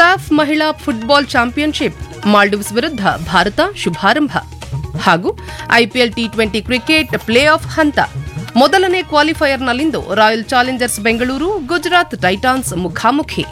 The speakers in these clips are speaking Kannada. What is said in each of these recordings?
ಸಾಫ್ ಮಹಿಳಾ ಫುಟ್ಬಾಲ್ ಚಾಂಪಿಯನ್ಶಿಪ್ ಮಾಲ್ಡೀವ್ಸ್ ವಿರುದ್ಧ ಭಾರತ ಶುಭಾರಂಭ ಹಾಗೂ IPL T twenty cricket play off ಹಂತ ಮೊದಲನೇ ಕ್ವಾಲಿಫೈಯರ್ನಲ್ಲಿಂದು Royal Challengers Bengaluru Gujarat Titans ಮುಖಾಮುಖಿ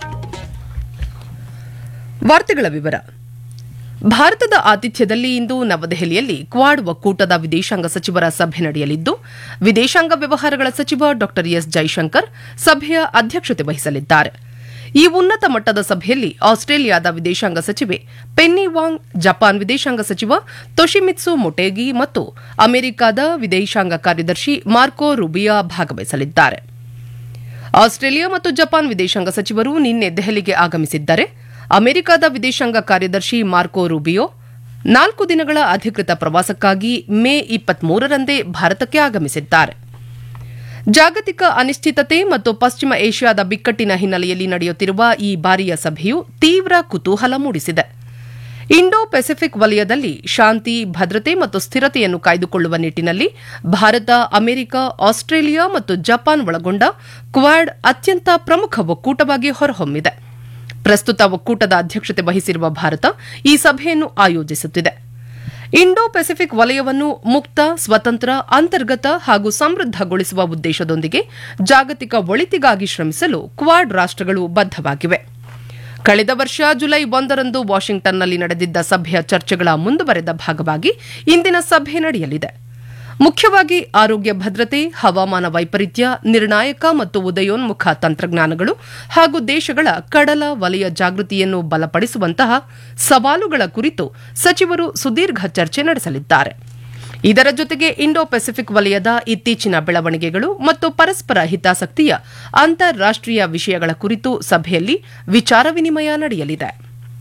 ವಾರ್ತೆಗಳ ವಿವರ ಭಾರತದ ಆತಿಥ್ಯದಲ್ಲಿ ಇಂದು ನವದೆಹಲಿಯಲ್ಲಿ ಕ್ವಾಡ್ ಒಕ್ಕೂಟದ ವಿದೇಶಾಂಗ ಸಚಿವರ ಸಭೆ ನಡೆಯಲಿದ್ದು ವಿದೇಶಾಂಗ ವ್ಯವಹಾರಗಳ ಸಚಿವ ಡಾ ಎಸ್ ಜೈಶಂಕರ್ ಸಭೆಯ ಅಧ್ಯಕ್ಷತೆ ವಹಿಸಲಿದ್ದಾರೆ ಈ ಉನ್ನತ ಮಟ್ಟದ ಸಭೆಯಲ್ಲಿ ಆಸ್ಟ್ರೇಲಿಯಾದ ವಿದೇಶಾಂಗ ಸಚಿವೆ ಪೆನ್ನಿ ವಾಂಗ್ ಜಪಾನ್ ವಿದೇಶಾಂಗ ಸಚಿವ ತೊಶಿಮಿತ್ಸು ಮೊಟೇಗಿ ಮತ್ತು ಅಮೆರಿಕದ ವಿದೇಶಾಂಗ ಕಾರ್ಯದರ್ಶಿ ಮಾರ್ಕೋ ರುಬಿಯಾ ಭಾಗವಹಿಸಲಿದ್ದಾರೆ ಆಸ್ಟ್ರೇಲಿಯಾ ಮತ್ತು ಜಪಾನ್ ವಿದೇಶಾಂಗ ಸಚಿವರು ನಿನ್ನೆ ದೆಹಲಿಗೆ ಆಗಮಿಸಿದ್ದರೆ ಅಮೆರಿಕದ ವಿದೇಶಾಂಗ ಕಾರ್ಯದರ್ಶಿ ಮಾರ್ಕೋ ರೂಬಿಯೋ ನಾಲ್ಕು ದಿನಗಳ ಅಧಿಕೃತ ಪ್ರವಾಸಕ್ಕಾಗಿ ಮೇ ಇಪ್ಪತ್ಮೂರರಂದೇ ಭಾರತಕ್ಕೆ ಆಗಮಿಸಿದ್ದಾರೆ ಜಾಗತಿಕ ಅನಿಶ್ಚಿತತೆ ಮತ್ತು ಪಶ್ಚಿಮ ಏಷ್ಯಾದ ಬಿಕ್ಕಟ್ಟಿನ ಹಿನ್ನೆಲೆಯಲ್ಲಿ ನಡೆಯುತ್ತಿರುವ ಈ ಬಾರಿಯ ಸಭೆಯು ತೀವ್ರ ಕುತೂಹಲ ಮೂಡಿಸಿದೆ ಇಂಡೋ ಪೆಸಿಫಿಕ್ ವಲಯದಲ್ಲಿ ಶಾಂತಿ ಭದ್ರತೆ ಮತ್ತು ಸ್ಥಿರತೆಯನ್ನು ಕಾಯ್ದುಕೊಳ್ಳುವ ನಿಟ್ಟಿನಲ್ಲಿ ಭಾರತ ಅಮೆರಿಕ ಆಸ್ಟ್ರೇಲಿಯಾ ಮತ್ತು ಜಪಾನ್ ಒಳಗೊಂಡ ಕ್ವಾಡ್ ಅತ್ಯಂತ ಪ್ರಮುಖ ಒಕ್ಕೂಟವಾಗಿ ಹೊರಹೊಮ್ಮಿದೆ ಪ್ರಸ್ತುತ ಒಕ್ಕೂಟದ ಅಧ್ಯಕ್ಷತೆ ವಹಿಸಿರುವ ಭಾರತ ಈ ಸಭೆಯನ್ನು ಆಯೋಜಿಸುತ್ತಿದೆ ಇಂಡೋ ಪೆಸಿಫಿಕ್ ವಲಯವನ್ನು ಮುಕ್ತ ಸ್ವತಂತ್ರ ಅಂತರ್ಗತ ಹಾಗೂ ಸಮೃದ್ಧಗೊಳಿಸುವ ಉದ್ದೇಶದೊಂದಿಗೆ ಜಾಗತಿಕ ಒಳಿತಿಗಾಗಿ ಶ್ರಮಿಸಲು ಕ್ವಾಡ್ ರಾಷ್ಟಗಳು ಬದ್ದವಾಗಿವೆ ಕಳೆದ ವರ್ಷ ಜುಲೈ ಒಂದರಂದು ವಾಷಿಂಗ್ಟನ್ನಲ್ಲಿ ನಡೆದಿದ್ದ ಸಭೆಯ ಚರ್ಚೆಗಳ ಮುಂದುವರೆದ ಭಾಗವಾಗಿ ಇಂದಿನ ಸಭೆ ನಡೆಯಲಿದೆ ಮುಖ್ಯವಾಗಿ ಆರೋಗ್ಯ ಭದ್ರತೆ ಹವಾಮಾನ ವೈಪರೀತ್ಯ ನಿರ್ಣಾಯಕ ಮತ್ತು ಉದಯೋನ್ಮುಖ ತಂತ್ರಜ್ಞಾನಗಳು ಹಾಗೂ ದೇಶಗಳ ಕಡಲ ವಲಯ ಜಾಗೃತಿಯನ್ನು ಬಲಪಡಿಸುವಂತಹ ಸವಾಲುಗಳ ಕುರಿತು ಸಚಿವರು ಸುದೀರ್ಘ ಚರ್ಚೆ ನಡೆಸಲಿದ್ದಾರೆ ಇದರ ಜೊತೆಗೆ ಇಂಡೋ ಪೆಸಿಫಿಕ್ ವಲಯದ ಇತ್ತೀಚಿನ ಬೆಳವಣಿಗೆಗಳು ಮತ್ತು ಪರಸ್ಪರ ಹಿತಾಸಕ್ತಿಯ ಅಂತಾರಾಷ್ಟೀಯ ವಿಷಯಗಳ ಕುರಿತು ಸಭೆಯಲ್ಲಿ ವಿಚಾರ ವಿನಿಮಯ ನಡೆಯಲಿದೆ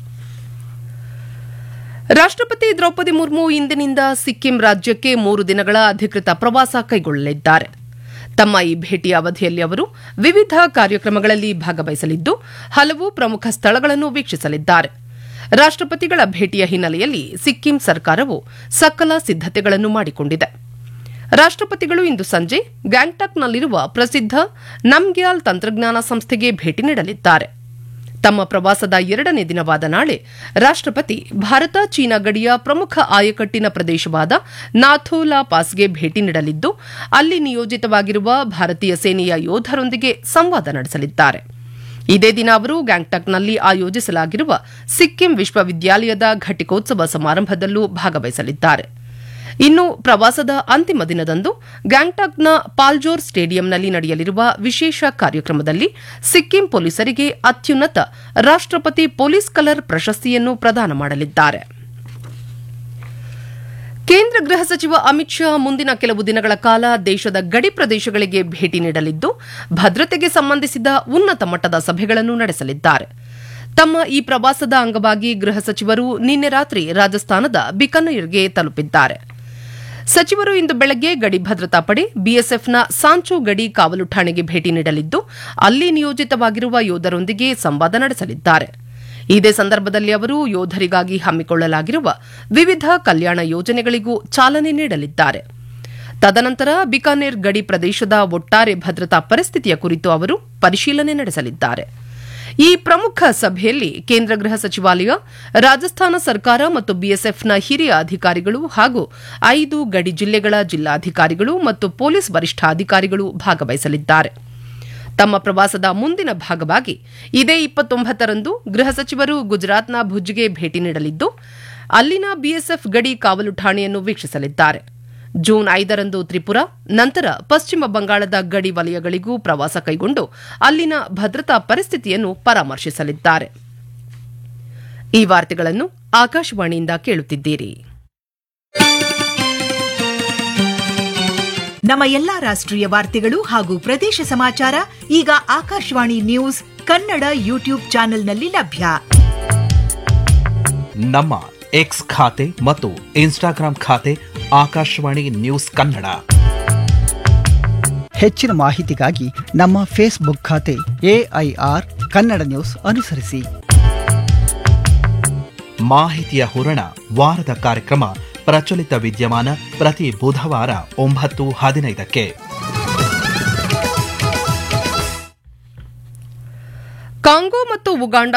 ರಾಷ್ಟಪತಿ ದ್ರೌಪದಿ ಮುರ್ಮು ಇಂದಿನಿಂದ ಸಿಕ್ಕಿಂ ರಾಜ್ಯಕ್ಕೆ ಮೂರು ದಿನಗಳ ಅಧಿಕೃತ ಪ್ರವಾಸ ಕೈಗೊಳ್ಳಲಿದ್ದಾರೆ ತಮ್ಮ ಈ ಭೇಟಿಯ ಅವಧಿಯಲ್ಲಿ ಅವರು ವಿವಿಧ ಕಾರ್ಯಕ್ರಮಗಳಲ್ಲಿ ಭಾಗವಹಿಸಲಿದ್ದು ಹಲವು ಪ್ರಮುಖ ಸ್ಥಳಗಳನ್ನು ವೀಕ್ಷಿಸಲಿದ್ದಾರೆ ರಾಷ್ಟಪತಿಗಳ ಭೇಟಿಯ ಹಿನ್ನೆಲೆಯಲ್ಲಿ ಸಿಕ್ಕಿಂ ಸರ್ಕಾರವು ಸಕಲ ಸಿದ್ದತೆಗಳನ್ನು ಮಾಡಿಕೊಂಡಿದೆ ರಾಷ್ಟಪತಿಗಳು ಇಂದು ಸಂಜೆ ಗ್ಯಾಂಗ್ಟಾಕ್ನಲ್ಲಿರುವ ಪ್ರಸಿದ್ಧ ನಮ್ಗ್ಯಾಲ್ ತಂತ್ರಜ್ಞಾನ ಸಂಸ್ಥೆಗೆ ಭೇಟಿ ನೀಡಲಿದ್ದಾರೆ ತಮ್ಮ ಪ್ರವಾಸದ ಎರಡನೇ ದಿನವಾದ ನಾಳೆ ರಾಷ್ಟಪತಿ ಭಾರತ ಚೀನಾ ಗಡಿಯ ಪ್ರಮುಖ ಆಯಕಟ್ಟಿನ ಪ್ರದೇಶವಾದ ನಾಥೋಲಾ ಪಾಸ್ಗೆ ಭೇಟಿ ನೀಡಲಿದ್ದು ಅಲ್ಲಿ ನಿಯೋಜಿತವಾಗಿರುವ ಭಾರತೀಯ ಸೇನೆಯ ಯೋಧರೊಂದಿಗೆ ಸಂವಾದ ನಡೆಸಲಿದ್ದಾರೆ ಇದೇ ದಿನ ಅವರು ಗ್ಯಾಂಗ್ಟಾಕ್ನಲ್ಲಿ ಆಯೋಜಿಸಲಾಗಿರುವ ಸಿಕ್ಕಿಂ ವಿಶ್ವವಿದ್ಯಾಲಯದ ಘಟಿಕೋತ್ಸವ ಸಮಾರಂಭದಲ್ಲೂ ಭಾಗವಹಿಸಲಿದ್ದಾರೆ ಇನ್ನು ಪ್ರವಾಸದ ಅಂತಿಮ ದಿನದಂದು ಗ್ಯಾಂಗ್ಟಾಕ್ನ ಪಾಲ್ಜೋರ್ ಸ್ಟೇಡಿಯಂನಲ್ಲಿ ನಡೆಯಲಿರುವ ವಿಶೇಷ ಕಾರ್ಯಕ್ರಮದಲ್ಲಿ ಸಿಕ್ಕಿಂ ಪೊಲೀಸರಿಗೆ ಅತ್ಯುನ್ನತ ರಾಷ್ಟಪತಿ ಪೊಲೀಸ್ ಕಲರ್ ಪ್ರಶಸ್ತಿಯನ್ನು ಪ್ರದಾನ ಮಾಡಲಿದ್ದಾರೆ ಕೇಂದ್ರ ಗೃಹ ಸಚಿವ ಅಮಿತ್ ಶಾ ಮುಂದಿನ ಕೆಲವು ದಿನಗಳ ಕಾಲ ದೇಶದ ಗಡಿ ಪ್ರದೇಶಗಳಿಗೆ ಭೇಟಿ ನೀಡಲಿದ್ದು ಭದ್ರತೆಗೆ ಸಂಬಂಧಿಸಿದ ಉನ್ನತ ಮಟ್ಟದ ಸಭೆಗಳನ್ನು ನಡೆಸಲಿದ್ದಾರೆ ತಮ್ಮ ಈ ಪ್ರವಾಸದ ಅಂಗವಾಗಿ ಗೃಹ ಸಚಿವರು ನಿನ್ನೆ ರಾತ್ರಿ ರಾಜಸ್ಥಾನದ ಬಿಕನೇರ್ಗೆ ತಲುಪಿದ್ದಾರೆ ಸಚಿವರು ಇಂದು ಬೆಳಗ್ಗೆ ಗಡಿ ಭದ್ರತಾ ಪಡೆ ಬಿಎಸ್ಎಫ್ನ ಸಾಂಚೋ ಗಡಿ ಕಾವಲು ಠಾಣೆಗೆ ಭೇಟಿ ನೀಡಲಿದ್ದು ಅಲ್ಲಿ ನಿಯೋಜಿತವಾಗಿರುವ ಯೋಧರೊಂದಿಗೆ ಸಂವಾದ ನಡೆಸಲಿದ್ದಾರೆ ಇದೇ ಸಂದರ್ಭದಲ್ಲಿ ಅವರು ಯೋಧರಿಗಾಗಿ ಹಮ್ಮಿಕೊಳ್ಳಲಾಗಿರುವ ವಿವಿಧ ಕಲ್ಯಾಣ ಯೋಜನೆಗಳಿಗೂ ಚಾಲನೆ ನೀಡಲಿದ್ದಾರೆ ತದನಂತರ ಬಿಕಾನೇರ್ ಗಡಿ ಪ್ರದೇಶದ ಒಟ್ಟಾರೆ ಭದ್ರತಾ ಪರಿಸ್ಥಿತಿಯ ಕುರಿತು ಅವರು ಪರಿಶೀಲನೆ ನಡೆಸಲಿದ್ದಾರೆ ಈ ಪ್ರಮುಖ ಸಭೆಯಲ್ಲಿ ಕೇಂದ್ರ ಗೃಹ ಸಚಿವಾಲಯ ರಾಜಸ್ಥಾನ ಸರ್ಕಾರ ಮತ್ತು ಬಿಎಸ್ಎಫ್ನ ಹಿರಿಯ ಅಧಿಕಾರಿಗಳು ಹಾಗೂ ಐದು ಗಡಿ ಜಿಲ್ಲೆಗಳ ಜಿಲ್ಲಾಧಿಕಾರಿಗಳು ಮತ್ತು ಪೊಲೀಸ್ ವರಿಷ್ಠಾಧಿಕಾರಿಗಳು ಭಾಗವಹಿಸಲಿದ್ದಾರೆ ತಮ್ಮ ಪ್ರವಾಸದ ಮುಂದಿನ ಭಾಗವಾಗಿ ಇದೇ ಇಪ್ಪತ್ತೊಂಬತ್ತರಂದು ಗೃಹ ಸಚಿವರು ಗುಜರಾತ್ನ ಭುಜ್ಗೆ ಭೇಟಿ ನೀಡಲಿದ್ದು ಅಲ್ಲಿನ ಬಿಎಸ್ಎಫ್ ಗಡಿ ಕಾವಲು ಠಾಣೆಯನ್ನು ವೀಕ್ಷಿಸಲಿದ್ದಾರೆ ಜೂನ್ ಐದರಂದು ತ್ರಿಪುರಾ ನಂತರ ಪಶ್ಚಿಮ ಬಂಗಾಳದ ಗಡಿ ವಲಯಗಳಿಗೂ ಪ್ರವಾಸ ಕೈಗೊಂಡು ಅಲ್ಲಿನ ಭದ್ರತಾ ಪರಿಸ್ಥಿತಿಯನ್ನು ಪರಾಮರ್ಶಿಸಲಿದ್ದಾರೆ ಈ ವಾರ್ತೆಗಳನ್ನು ಆಕಾಶವಾಣಿಯಿಂದ ಕೇಳುತ್ತಿದ್ದೀರಿ ನಮ್ಮ ಎಲ್ಲಾ ರಾಷ್ಟ್ರೀಯ ವಾರ್ತೆಗಳು ಹಾಗೂ ಪ್ರದೇಶ ಸಮಾಚಾರ ಈಗ ಆಕಾಶವಾಣಿ ನ್ಯೂಸ್ ಕನ್ನಡ ಯೂಟ್ಯೂಬ್ ಚಾನೆಲ್ನಲ್ಲಿ ಲಭ್ಯ ನಮ್ಮ ಎಕ್ಸ್ ಖಾತೆ ಮತ್ತು ಇನ್ಸ್ಟಾಗ್ರಾಂ ಖಾತೆ ಆಕಾಶವಾಣಿ ನ್ಯೂಸ್ ಕನ್ನಡ ಹೆಚ್ಚಿನ ಮಾಹಿತಿಗಾಗಿ ನಮ್ಮ ಫೇಸ್ಬುಕ್ ಖಾತೆ ಎಐಆರ್ ಕನ್ನಡ ನ್ಯೂಸ್ ಅನುಸರಿಸಿ ಮಾಹಿತಿಯ ಹೂರಣ ವಾರದ ಕಾರ್ಯಕ್ರಮ ಪ್ರಚಲಿತ ವಿದ್ಯಮಾನ ಪ್ರತಿ ಬುಧವಾರ ಒಂಬತ್ತು ಹದಿನೈದಕ್ಕೆ ಕಾಂಗೋ ಮತ್ತು ಉಗಾಂಡ